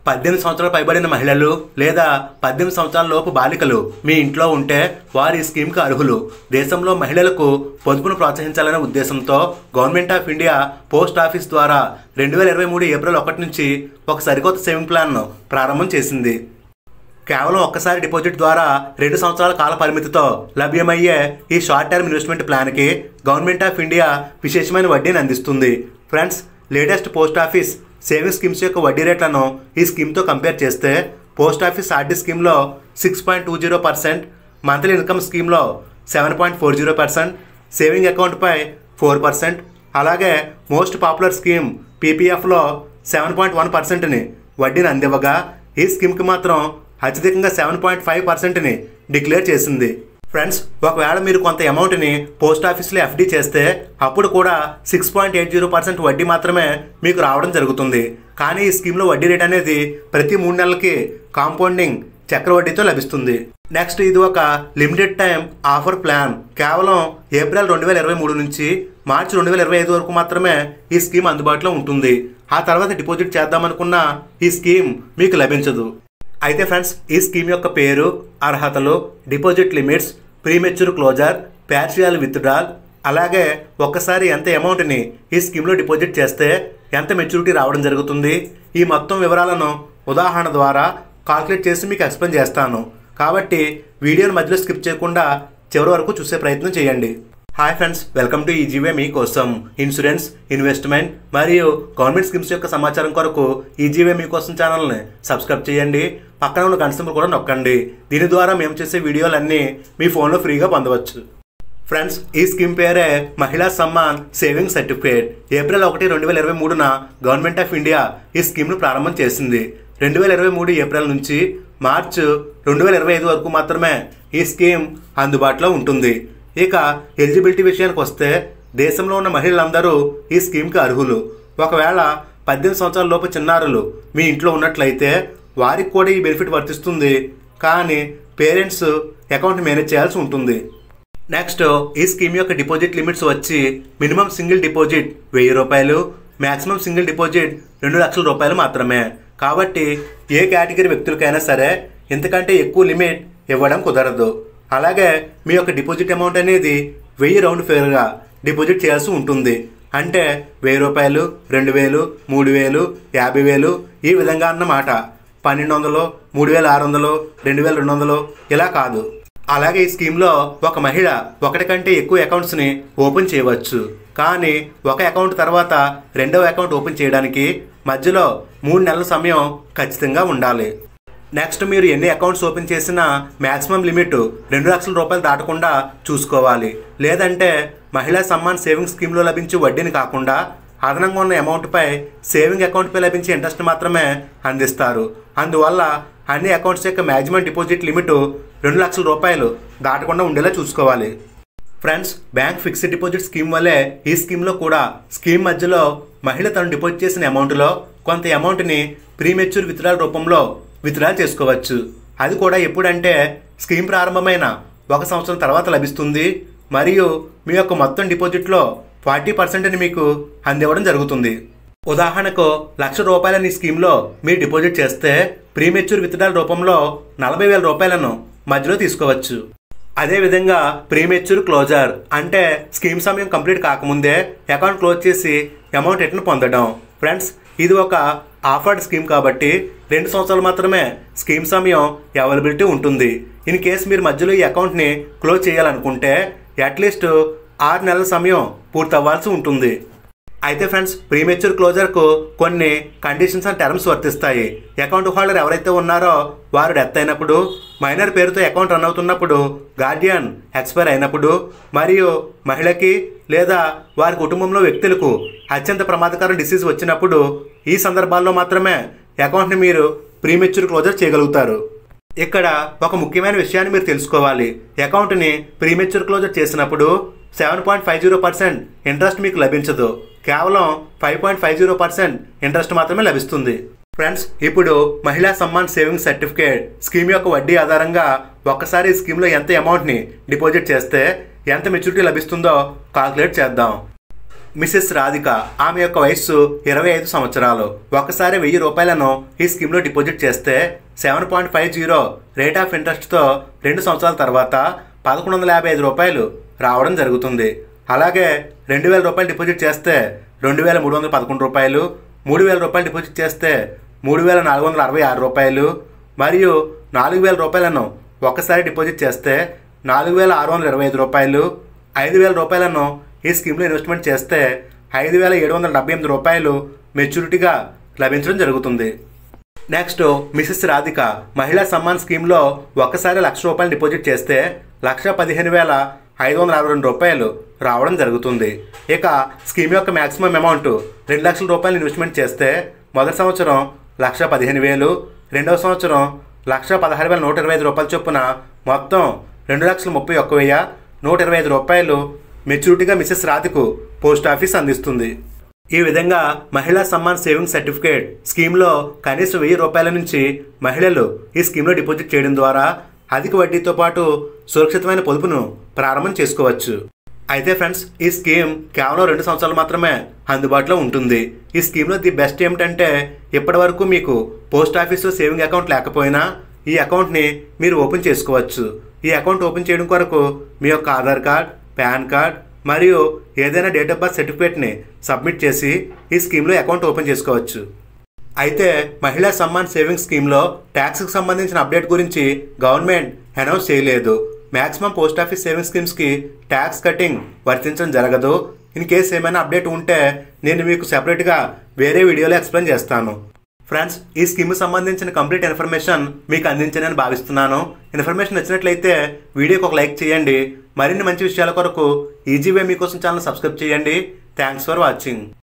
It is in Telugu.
పద్దెనిమిది సంవత్సరాలు పైబడిన మహిళలు లేదా పద్దెనిమిది సంవత్సరాల లోపు బాలికలు మీ ఇంట్లో ఉంటే వారు ఈ స్కీమ్కి అర్హులు దేశంలో మహిళలకు పొదుపును ప్రోత్సహించాలనే ఉద్దేశంతో government of India post office ద్వారా రెండు వేల ఇరవై మూడు ఏప్రిల్ ఒకటి నుంచి ఒక సరికొత్త సేవింగ్ ప్లాన్ను ప్రారంభం చేసింది కేవలం ఒక్కసారి డిపాజిట్ ద్వారా రెండు సంవత్సరాల కాల పరిమితితో లభ్యమయ్యే ఈ షార్ట్ టర్మ్ ఇన్వెస్ట్మెంట్ ప్లాన్కి గవర్నమెంట్ ఆఫ్ ఇండియా విశేషమైన వడ్డీని అందిస్తుంది friends latest post office saving schemes యొక్క వడ్డీ రేట్లను ఈ స్కీమ్తో కంపేర్ చేస్తే పోస్ట్ ఆఫీస్ ఆర్డీ స్కీమ్లో six point two zero percent monthly income స్కీమ్లో seven point four zero percent saving అకౌంట్పై ఫోర్ పర్సెంట్ అలాగే మోస్ట్ పాపులర్ స్కీమ్ పీపీఎఫ్లో సెవెన్ పాయింట్ వన్ పర్సెంట్ని వడ్డీని అందివ్వగా ఈ స్కీమ్కి మాత్రం అత్యధికంగా సెవెన్ పాయింట్ ఫైవ్ పర్సెంట్ని డిక్లేర్ చేసింది ఫ్రెండ్స్ ఒకవేళ మీరు కొంత అమౌంట్ని పోస్ట్ ఆఫీస్లో ఎఫ్డి చేస్తే అప్పుడు కూడా six point eight zero percent వడ్డీ మాత్రమే మీకు రావడం జరుగుతుంది కానీ ఈ స్కీమ్లో వడ్డీ రేట్ అనేది ప్రతి మూడు నెలలకి కాంపౌండింగ్ చక్రవడ్డీతో లభిస్తుంది నెక్స్ట్ ఇది ఒక లిమిటెడ్ టైం ఆఫర్ ప్లాన్ కేవలం ఏప్రిల్ రెండు వేల ఇరవై మూడు నుంచి మార్చి రెండు వేల ఇరవై ఐదు వరకు మాత్రమే ఈ స్కీమ్ అందుబాటులో ఉంటుంది ఆ తర్వాత డిపాజిట్ చేద్దామనుకున్న ఈ స్కీమ్ మీకు లభించదు అయితే ఫ్రెండ్స్ ఈ స్కీమ్ యొక్క పేరు అర్హతలు deposit limits premature closure partial withdrawal అలాగే ఒక్కసారి ఎంత అమౌంట్ని ఈ స్కీమ్లో డిపాజిట్ చేస్తే ఎంత మెచ్యూరిటీ రావడం జరుగుతుంది ఈ మొత్తం వివరాలను ఉదాహరణ ద్వారా కాల్కులేట్ చేసి మీకు ఎక్స్ప్లెయిన్ చేస్తాను కాబట్టి వీడియోని మధ్యలో స్కిప్ చేయకుండా చివరి వరకు చూసే ప్రయత్నం చేయండి hi friends welcome to easy way మీకోసం ఇన్సూరెన్స్ ఇన్వెస్ట్మెంట్ మరియు గవర్నమెంట్ స్కీమ్స్ యొక్క సమాచారం కొరకు ఈజీవే మీకోసం ఛానల్ని సబ్స్క్రైబ్ చేయండి పక్కన ఉన్న గంట సింబల్ కూడా నొక్కండి దీని ద్వారా మేము చేసే వీడియోలన్నీ మీ ఫోన్లో ఫ్రీగా పొందవచ్చు ఫ్రెండ్స్ ఈ స్కీమ్ పేరే మహిళా సమ్మాన్ సేవింగ్ సర్టిఫికేట్ ఏప్రిల్ ఒకటి రెండు వేల ఇరవై మూడున గవర్నమెంట్ ఆఫ్ ఇండియా ఈ స్కీమ్ను ప్రారంభం చేసింది రెండు వేల ఇరవై మూడు ఏప్రిల్ నుంచి మార్చ్ రెండు వేల ఇరవై ఐదు వరకు మాత్రమే ఈ స్కీమ్ అందుబాటులో ఉంటుంది ఇక ఎలిజిబిలిటీ విషయానికి వస్తే దేశంలో ఉన్న మహిళలందరూ ఈ స్కీమ్కి అర్హులు ఒకవేళ పద్దెనిమిది సంవత్సరాల లోపు చిన్నారులు మీ ఇంట్లో ఉన్నట్లయితే వారికి కూడా ఈ బెనిఫిట్ వర్తిస్తుంది కానీ పేరెంట్స్ అకౌంట్ మేనేజ్ చేయాల్సి ఉంటుంది నెక్స్ట్ ఈ స్కీమ్ యొక్క డిపాజిట్ లిమిట్స్ వచ్చి మినిమం సింగిల్ డిపాజిట్ వెయ్యి రూపాయలు మ్యాక్సిమం సింగిల్ డిపాజిట్ రెండు లక్షల రూపాయలు మాత్రమే కాబట్టి ఏ కేటగిరీ వ్యక్తులకైనా సరే ఇంతకంటే ఎక్కువ లిమిట్ ఇవ్వడం కుదరదు అలాగే మీ యొక్క డిపాజిట్ అమౌంట్ అనేది వెయ్యి రౌండ్ ఫేర్గా డిపాజిట్ చేయాల్సి ఉంటుంది అంటే వెయ్యి రూపాయలు రెండు వేలు మూడు వేలు యాభై వేలు ఈ విధంగా అన్నమాట పన్నెండు వందలు మూడు వేల ఆరు వందలు రెండు వేల రెండు వందలు ఇలా కాదు అలాగే ఈ స్కీమ్లో ఒక మహిళ ఒకటి కంటే ఎక్కువ అకౌంట్స్ని ఓపెన్ చేయవచ్చు కానీ ఒక అకౌంట్ తర్వాత రెండవ అకౌంట్ ఓపెన్ చేయడానికి మధ్యలో మూడు నెలల సమయం ఖచ్చితంగా ఉండాలి నెక్స్ట్ మీరు ఎన్ని అకౌంట్స్ ఓపెన్ చేసినా మ్యాక్సిమం లిమిట్ రెండు లక్షల రూపాయలు దాటకుండా చూసుకోవాలి లేదంటే మహిళా సమ్మాన్ సేవింగ్ స్కీమ్లో లభించే వడ్డీని కాకుండా అదనంగా ఉన్న అమౌంట్పై సేవింగ్ అకౌంట్పై లభించే ఇంట్రెస్ట్ మాత్రమే అందిస్తారు అందువల్ల అన్ని అకౌంట్స్ యొక్క మ్యాక్సిమం డిపాజిట్ లిమిట్ రెండు లక్షల రూపాయలు దాటకుండా ఉండేలా చూసుకోవాలి friends bank fixed deposit scheme వల్లే ఈ స్కీమ్లో కూడా స్కీమ్ మధ్యలో మహిళ తను డిపాజిట్ చేసిన అమౌంట్లో కొంత అమౌంట్ని ప్రీమెచ్యూర్ విత్డ్రాల్ రూపంలో విత్డ్రాల్ చేసుకోవచ్చు అది కూడా ఎప్పుడంటే స్కీమ్ ప్రారంభమైన ఒక సంవత్సరం తర్వాత లభిస్తుంది మరియు మీ యొక్క మొత్తం డిపాజిట్లో ఫార్టీ పర్సెంట్ని మీకు అందివ్వడం జరుగుతుంది ఉదాహరణకు లక్ష రూపాయలని ఈ స్కీమ్లో మీరు డిపాజిట్ చేస్తే ప్రీమెచ్యూర్ విత్డ్రాల్ రూపంలో నలభై వేల రూపాయలను మధ్యలో తీసుకోవచ్చు అదేవిధంగా ప్రీమెచ్యూర్ క్లోజర్ అంటే స్కీమ్ సమయం కంప్లీట్ కాకముందే అకౌంట్ క్లోజ్ చేసి అమౌంట్ రిటర్న్ పొందడం ఫ్రెండ్స్ ఇది ఒక ఆఫర్డ్ స్కీమ్ కాబట్టి రెండు సంవత్సరాలు మాత్రమే స్కీమ్ సమయం అవైలబిలిటీ ఉంటుంది ఇన్ కేసు మీరు మధ్యలో ఈ అకౌంట్ని క్లోజ్ చేయాలనుకుంటే అట్లీస్ట్ ఆరు నెలల సమయం పూర్తవ్వాల్సి ఉంటుంది అయితే ఫ్రెండ్స్ ప్రీమెచ్యూర్ క్లోజర్కు కొన్ని కండిషన్స్ అండ్ టర్మ్స్ వర్తిస్తాయి అకౌంట్ హోల్డర్ ఎవరైతే ఉన్నారో వారు డెత్ అయినప్పుడు మైనర్ పేరుతో అకౌంట్ రన్ అవుతున్నప్పుడు గార్డియన్ ఎక్స్పైర్ అయినప్పుడు మరియు మహిళకి లేదా వారి కుటుంబంలో వ్యక్తులకు అత్యంత ప్రమాదకర డిసీజ్ వచ్చినప్పుడు ఈ సందర్భాల్లో మాత్రమే అకౌంట్ని మీరు ప్రీమెచ్యూర్ క్లోజర్ చేయగలుగుతారు ఇక్కడ ఒక ముఖ్యమైన విషయాన్ని మీరు తెలుసుకోవాలి అకౌంట్ని ప్రీమెచ్యూర్ క్లోజర్ చేసినప్పుడు seven point five zero percent interest మీకు లభించదు కేవలం five point five zero percent interest మాత్రమే లభిస్తుంది ఫ్రెండ్స్ ఇప్పుడు మహిళా సమ్మాన్ సేవింగ్ సర్టిఫికేట్ స్కీమ్ యొక్క వడ్డీ ఆధారంగా ఒక్కసారి ఈ స్కీమ్లో ఎంత అమౌంట్ని డిపాజిట్ చేస్తే ఎంత మెచ్యూరిటీ లభిస్తుందో కాల్కులేట్ చేద్దాం మిసెస్ రాధిక ఆమె యొక్క వయస్సు ఇరవై ఐదు సంవత్సరాలు ఒకసారి వెయ్యి రూపాయలను ఈ స్కీమ్లో డిపాజిట్ చేస్తే seven point five zero rate of ఇంట్రెస్ట్తో రెండు సంవత్సరాల తర్వాత పదకొండు వందల యాభై ఐదు రూపాయలు రావడం జరుగుతుంది అలాగే రెండు వేల రూపాయలు డిపాజిట్ చేస్తే రెండు వేల మూడు వందల పదకొండు రూపాయలు మూడు వేల రూపాయలు డిపాజిట్ చేస్తే మూడు వేల నాలుగు వందల అరవై ఆరు రూపాయలు మరియు నాలుగు వేల రూపాయలను ఒక్కసారి డిపాజిట్ చేస్తే నాలుగు వేల ఆరు వందల ఇరవై ఐదు రూపాయలు ఐదు వేల రూపాయలను ఈ స్కీమ్లో ఇన్వెస్ట్మెంట్ చేస్తే ఐదు వేల ఏడు వందల డెబ్బై ఎనిమిది రూపాయలు మెచ్యూరిటీగా లభించడం జరుగుతుంది నెక్స్ట్ మిసెస్ రాధిక మహిళా సమ్మాన్ స్కీమ్లో ఒక్కసారి లక్ష రూపాయలు డిపాజిట్ చేస్తే లక్ష పదిహేను వేల ఐదు వందల అరవై రెండు రూపాయలు రావడం జరుగుతుంది ఇక స్కీమ్ యొక్క మ్యాక్సిమం అమౌంట్ రెండు లక్షల రూపాయలు ఇన్వెస్ట్మెంట్ చేస్తే మొదటి సంవత్సరం లక్ష పదిహేను వేలు రెండవ సంవత్సరం లక్ష పదహారు వేల నూట ఇరవై ఐదు రూపాయల చొప్పున మొత్తం రెండు లక్షల ముప్పై ఒక్క వెయ్యి నూట ఇరవై ఐదు రూపాయలు మెచ్యూరిటీగా మిసెస్ రాధికు పోస్ట్ ఆఫీస్ అందిస్తుంది ఈ విధంగా మహిళా సమ్మాన్ సేవింగ్ సర్టిఫికేట్ స్కీమ్లో కనీసం వెయ్యి రూపాయల నుంచి మహిళలు ఈ స్కీమ్లో డిపాజిట్ చేయడం ద్వారా అధిక వడ్డీతో పాటు సురక్షితమైన పొదుపును ప్రారంభం చేసుకోవచ్చు అయితే ఫ్రెండ్స్ ఈ స్కీమ్ కేవలం రెండు సంవత్సరాలు మాత్రమే అందుబాటులో ఉంటుంది ఈ స్కీమ్లో ది బెస్ట్ ఏమిటంటే ఇప్పటి వరకు మీకు పోస్ట్ ఆఫీస్లో సేవింగ్ అకౌంట్ లేకపోయినా ఈ అకౌంట్ని మీరు ఓపెన్ చేసుకోవచ్చు ఈ అకౌంట్ ఓపెన్ చేయడం కొరకు మీ యొక్క ఆధార్ కార్డ్ పాన్ కార్డ్ మరియు ఏదైనా డేట్ ఆఫ్ బర్త్ సర్టిఫికేట్ని సబ్మిట్ చేసి ఈ స్కీమ్లో అకౌంట్ ఓపెన్ చేసుకోవచ్చు అయితే మహిళా సమ్మాన్ సేవింగ్స్ స్కీమ్లో ట్యాక్స్కి సంబంధించిన అప్డేట్ గురించి గవర్నమెంట్ అనౌన్స్ చేయలేదు మ్యాక్సిమం పోస్ట్ ఆఫీస్ సేవింగ్స్ స్కీమ్స్కి ట్యాక్స్ కటింగ్ వర్తించడం జరగదు ఇన్ కేస్ ఏమైనా అప్డేట్ ఉంటే నేను మీకు సెపరేట్గా వేరే వీడియోలో ఎక్స్ప్లెయిన్ చేస్తాను ఫ్రెండ్స్ ఈ స్కీమ్ సంబంధించిన కంప్లీట్ ఇన్ఫర్మేషన్ మీకు అందించానని భావిస్తున్నాను ఇన్ఫర్మేషన్ నచ్చినట్లయితే వీడియోకి ఒక లైక్ చేయండి మరిన్ని మంచి విషయాల కొరకు ఈజీ వే మీకోసం ఛానల్ సబ్స్క్రైబ్ చేయండి థ్యాంక్స్ ఫర్ వాచింగ్